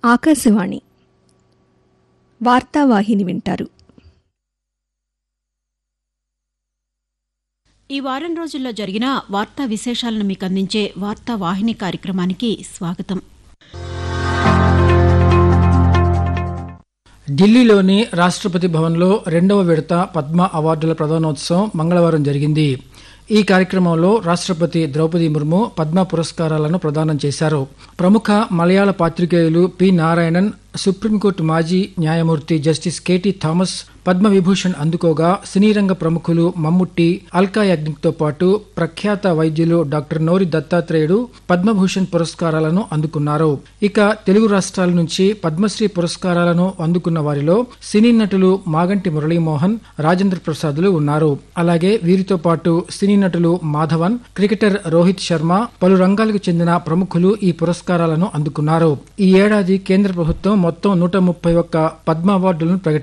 ఆకాశవాణి వార్తావాహిని వింటారు ఈ వారం రోజుల్లో జరిగిన వార్తా విశేషాలను మీకు అందించే వార్తా వాహిని కార్యక్రమానికి స్వాగతం ఢిల్లీలోని రాష్ట్రపతి భవన్లో రెండవ విడత పద్మ అవార్డుల ప్రదానోత్సవం మంగళవారం జరిగింది ఈ కార్యక్రమంలో రాష్ట్రపతి ద్రౌపది ముర్ము పద్మ పురస్కారాలను ప్రదానం చేశారు ప్రముఖ మలయాళ పాత్రికేయులు పి నారాయణన్ సుప్రీంకోర్టు మాజీ న్యాయమూర్తి justice K T Thomas Padma Vibhushan అందుకోగా సినీరంగ ప్రముఖులు మమ్ముట్టి అల్కా యాగ్నిక్తో పాటు ప్రఖ్యాత వైద్యులు డాక్టర్ నోరి దత్తాత్రేయుడు పద్మభూషణ్ పురస్కారాలను అందుకున్నారు ఇక తెలుగు రాష్ట్రాల నుంచి పద్మశ్రీ పురస్కారాలను అందుకున్న వారిలో సినీ నటులు మాగంటి మురళీమోహన్ రాజేంద్ర ప్రసాద్లు ఉన్నారు అలాగే వీరితో పాటు సినీ నటులు మాధవన్ క్రికెటర్ రోహిత్ శర్మ పలు రంగాలకు చెందిన ప్రముఖులు ఈ పురస్కారాలను అందుకున్నారు ఈ ఏడాది కేంద్ర ప్రభుత్వం మొత్తం నూట ముప్పై ఒక్క పద్మ అవార్డులను ప్రకటించింది